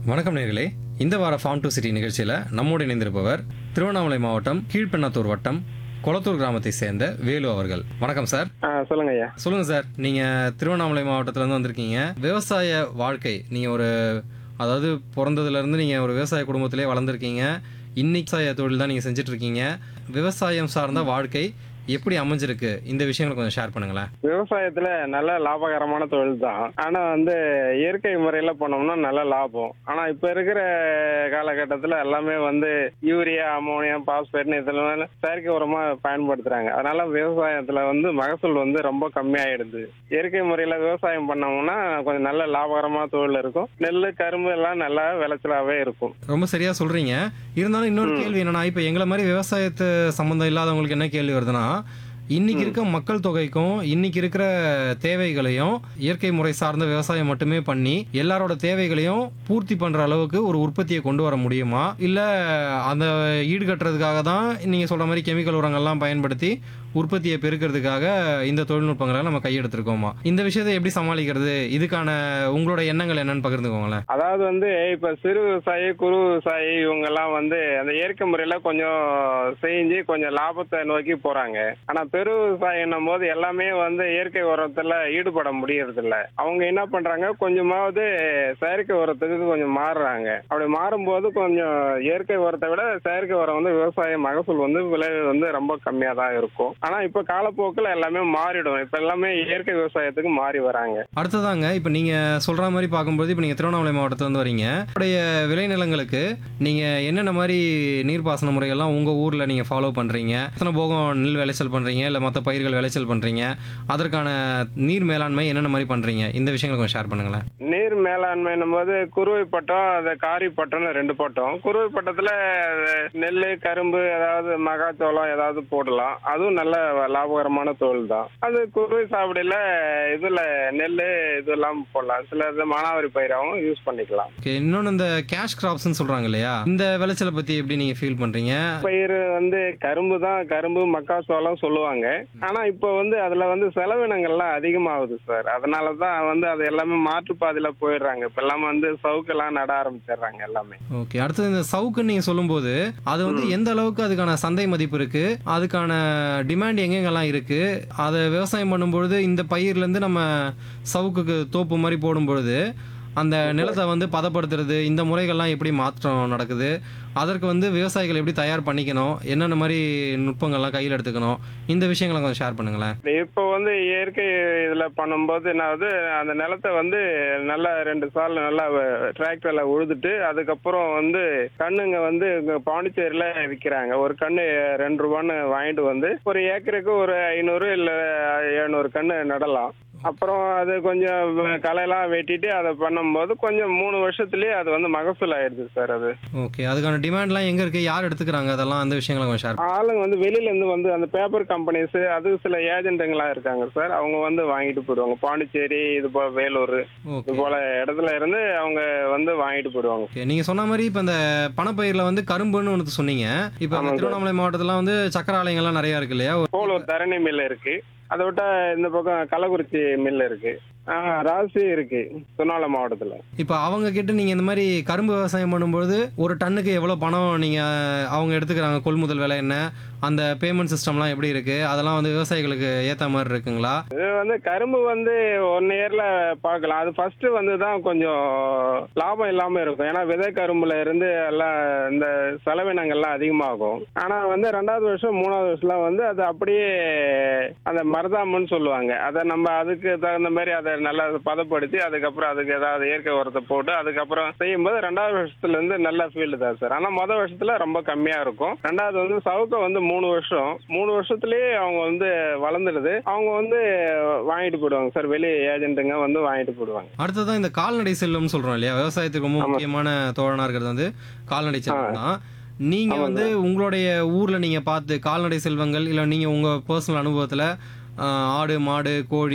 வணக்கம் நேர்களே இந்த வார ஃபார்ம் டு சிட்டி நிகழ்ச்சியில் நம்மோடு இணைந்திருப்பவர் திருவண்ணாமலை மாவட்டம் கீழ்பெண்ணாத்தூர் வட்டம் கொளத்தூர் கிராமத்தை சேர்ந்த வேலு அவர்கள் வணக்கம் சார் ஆ சொல்லுங்க ஐயா சொல்லுங்க சார் நீங்க திருவண்ணாமலை மாவட்டத்துல இருந்து வந்திருக்கீங்க விவசாய வாழ்க்கை நீங்க ஒரு அதாவது பிறந்ததுல இருந்து நீங்க ஒரு விவசாய குடும்பத்திலே வளர்ந்துருக்கீங்க இன்னைக்கு விவசாய தொழில் தான் நீங்க செஞ்சுட்டு இருக்கீங்க விவசாயம் சார்ந்த வாழ்க்கை எப்படி அமைஞ்சிருக்கு இந்த விஷயங்களை கொஞ்சம் ஷேர் பண்ணுங்களேன் விவசாயத்துல நல்ல லாபகரமான தொழில் தான் ஆனா வந்து இயற்கை முறையில பண்ணோம்னா நல்ல லாபம் ஆனா இப்ப இருக்கிற காலகட்டத்துல எல்லாமே வந்து யூரியா அமோனியம் பாஸ்பேட்னு இதெல்லாம் செயற்கை உரமா பயன்படுத்துறாங்க அதனால விவசாயத்துல வந்து மகசூல் வந்து ரொம்ப கம்மியாயிடுது இயற்கை முறையில விவசாயம் பண்ணோம்னா கொஞ்சம் நல்ல லாபகரமான தொழில் இருக்கும் நெல் கரும்பு எல்லாம் நல்லா விளைச்சலாவே இருக்கும் ரொம்ப சரியா சொல்றீங்க இருந்தாலும் இன்னொரு கேள்வி என்னன்னா இப்ப எங்களை மாதிரி விவசாயத்து சம்மந்தம் இல்லாதவங்களுக்கு என்ன கேள்வி வருதுன்னா இன்னைக்கு இருக்க மக்கள் தொகைக்கும் இன்னைக்கு இருக்கிற தேவைகளையும் இயற்கை முறை சார்ந்த விவசாயம் மட்டுமே பண்ணி எல்லாரோட தேவைகளையும் பூர்த்தி பண்ற அளவுக்கு ஒரு உற்பத்தியை கொண்டு வர முடியுமா இல்ல அந்த ஈடுகட்டுறதுக்காக தான் நீங்க சொல்ற மாதிரி கெமிக்கல் உரங்கள்லாம் பயன்படுத்தி உற்பத்தியை பெருக்கிறதுக்காக இந்த தொழில்நுட்பங்களை நம்ம கையெடுத்திருக்கோமா இந்த விஷயத்தை எப்படி சமாளிக்கிறது இதுக்கான உங்களோட எண்ணங்கள் என்னன்னு பகிர்ந்துக்கோங்களேன் அதாவது வந்து இப்ப சிறு விவசாயி குறு விவசாயி இவங்க எல்லாம் வந்து அந்த இயற்கை முறையில கொஞ்சம் செஞ்சு கொஞ்சம் லாபத்தை நோக்கி போறாங்க ஆனா பெரு விவசாயம் போது எல்லாமே வந்து இயற்கை உரத்துல ஈடுபட முடியறது இல்ல அவங்க என்ன பண்றாங்க கொஞ்சமாவது செயற்கை உரத்துக்கு கொஞ்சம் மாறுறாங்க அப்படி மாறும்போது கொஞ்சம் இயற்கை உரத்தை விட செயற்கை உரம் வந்து விவசாய மகசூல் வந்து விளைவு வந்து ரொம்ப கம்மியா தான் இருக்கும் ஆனா இப்ப காலப்போக்கில் எல்லாமே மாறிடும் இப்ப எல்லாமே இயற்கை விவசாயத்துக்கு மாறி வராங்க அடுத்ததாங்க இப்போ நீங்க சொல்ற மாதிரி பார்க்கும்போது இப்போ நீங்க திருவண்ணாமலை மாவட்டத்துல இருந்து வரீங்க உடைய விளைநிலங்களுக்கு நீங்க என்னென்ன மாதிரி நீர்ப்பாசன முறைகள்லாம் உங்க ஊர்ல நீங்க ஃபாலோ பண்றீங்க எத்தனை போகம் நெல் விளைச்சல் பண்றீங்க இல்ல மற்ற பயிர்கள் விளைச்சல் பண்றீங்க அதற்கான நீர் மேலாண்மை என்னென்ன மாதிரி பண்றீங்க இந்த விஷயங்களை கொஞ்சம் ஷேர் பண்ணுங்களேன் நீர் மேலாண்மைன்னும் போது குருவை பட்டம் அது காரி பட்டம்னு ரெண்டு பட்டம் குருவை பட்டத்துல நெல் கரும்பு ஏதாவது மகாச்சோளம் ஏதாவது போடலாம் அதுவும் நல்ல லாபகரமான தொழில் தான் அது குருவை சாகுபடியில இதுல நெல் இதெல்லாம் போடலாம் சில இது மானாவாரி பயிராகவும் யூஸ் பண்ணிக்கலாம் ஓகே இன்னொன்று இந்த கேஷ் கிராப்ஸ்னு சொல்றாங்க இல்லையா இந்த விளைச்சலை பத்தி எப்படி நீங்க ஃபீல் பண்றீங்க பயிர் வந்து கரும்பு தான் கரும்பு மக்காச்சோளம் சொல்லுவாங்க ஆனா இப்போ வந்து அதுல வந்து செலவினங்கள்லாம் அதிகமாகுது சார் அதனால தான் வந்து அது எல்லாமே மாற்றுப்பாதையில போயிடுறாங்க இப்ப எல்லாமே வந்து சவுக்கெல்லாம் நட ஆரம்பிச்சிடுறாங்க எல்லாமே ஓகே அடுத்தது இந்த சவுக்குன்னு நீங்க சொல்லும்போது அது வந்து எந்த அளவுக்கு அதுக்கான சந்தை மதிப்பு இருக்கு அதுக்கான டிமாண்ட் எங்கெங்கெல்லாம் இருக்கு அதை விவசாயம் பண்ணும்பொழுது இந்த பயிர்ல இருந்து நம்ம சவுக்குக்கு தோப்பு மாதிரி போடும்பொழுது அந்த நிலத்தை வந்து பதப்படுத்துறது இந்த முறைகள்லாம் எப்படி மாற்றம் நடக்குது அதற்கு வந்து விவசாயிகள் எப்படி தயார் பண்ணிக்கணும் என்னென்ன மாதிரி நுட்பங்கள்லாம் கையில் எடுத்துக்கணும் இந்த விஷயங்களை கொஞ்சம் ஷேர் பண்ணுங்களேன் இப்போ வந்து இயற்கை இதுல பண்ணும்போது என்ன ஆகுது அந்த நிலத்தை வந்து நல்லா ரெண்டு சால் நல்லா டிராக்டர்ல உழுதுட்டு அதுக்கப்புறம் வந்து கண்ணுங்க வந்து இங்க பாண்டிச்சேரியில விற்கிறாங்க ஒரு கண்ணு ரெண்டு ரூபான்னு வாங்கிட்டு வந்து ஒரு ஏக்கருக்கு ஒரு ஐநூறு இல்ல எழுநூறு கண்ணு நடலாம் அப்புறம் அது கொஞ்சம் களையெல்லாம் வெட்டிட்டு அதை பண்ணும்போது கொஞ்சம் மூணு வருஷத்துலயே அது வந்து மகசூல் ஆயிடுது சார் அது ஓகே அதுக்கான டிமாண்ட்லாம் எங்கே இருக்குது யார் எடுத்துக்கிறாங்க அதெல்லாம் அந்த விஷயங்களை கொஞ்சம் ஷேர் ஆளுங்க வந்து வெளியில இருந்து வந்து அந்த பேப்பர் கம்பெனிஸ் அது சில ஏஜென்ட்டுங்களா இருக்காங்க சார் அவங்க வந்து வாங்கிட்டு போயிடுவாங்க பாண்டிச்சேரி இது போல வேலூர் ஓகே இது போல இடத்துல இருந்து அவங்க வந்து வாங்கிட்டு போயிடுவாங்க ஓகே நீங்க சொன்ன மாதிரி இப்போ இந்த பணப்பயிரில் வந்து கரும்புன்னு ஒன்று சொன்னீங்க இப்போ ஆமாங்க. திருவண்ணாமலை மாவட்டத்துல வந்து சக்கர ஆலைங்கள்லாம் நிறைய இருக்கு இல்லையா போல ஒரு தரணி மில் இருக்கு அதை விட்டா இந்த பக்கம் கள்ளக்குறிச்சி மில் இருக்கு ஆ, ராசி இருக்கு திருவண்ணாமலை மாவட்டத்துல இப்போ அவங்க கிட்ட நீங்க இந்த மாதிரி கரும்பு விவசாயம் பண்ணும்போது ஒரு டன்னுக்கு எவ்வளோ பணம் நீங்க அவங்க எடுத்துக்கிறாங்க கொள்முதல் விலை என்ன அந்த பேமெண்ட் சிஸ்டம்லாம் எப்படி இருக்கு அதெல்லாம் வந்து விவசாயிகளுக்கு ஏத்த மாதிரி இருக்குங்களா இது வந்து கரும்பு வந்து ஒன் இயர்ல பார்க்கலாம் அது ஃபர்ஸ்ட் வந்து தான் கொஞ்சம் லாபம் இல்லாம இருக்கும் ஏன்னா விதை கரும்புல இருந்து எல்லாம் இந்த செலவினங்கள்லாம் அதிகமாகும் ஆனா வந்து ரெண்டாவது வருஷம் மூணாவது வருஷம்லாம் வந்து அது அப்படியே அந்த மருதாமன்னு சொல்லுவாங்க அதை நம்ம அதுக்கு தகுந்த மாதிரி அதை நல்லா பதப்படுத்தி அதுக்கப்புறம் அதுக்கு ஏதாவது இயற்கை உரத்தை போட்டு அதுக்கப்புறம் செய்யும்போது ரெண்டாவது வருஷத்துல இருந்து நல்ல ஃபீல்டு தான் சார் ஆனா மொதல் வருஷத்துல ரொம்ப கம்மியா இருக்கும் ரெண்டாவது வந்து சவுக்க வந்து மூணு வருஷம் மூணு வருஷத்துலயே அவங்க வந்து வளர்ந்துடுது அவங்க வந்து வாங்கிட்டு போயிடுவாங்க சார் வெளி ஏஜென்ட்டுங்க வந்து வாங்கிட்டு போயிடுவாங்க அடுத்ததான் இந்த கால்நடை செல்வம்னு சொல்றோம் இல்லையா விவசாயத்துக்கு ரொம்ப ஆமா. முக்கியமான தோழனா இருக்கிறது வந்து கால்நடை செல்வம் தான் நீங்க ஆமாங்க. வந்து உங்களுடைய ஊர்ல நீங்க பார்த்து கால்நடை செல்வங்கள் இல்ல நீங்க உங்க பர்சனல் அனுபவத்துல ஆஹ், ஆடு மாடு கோழி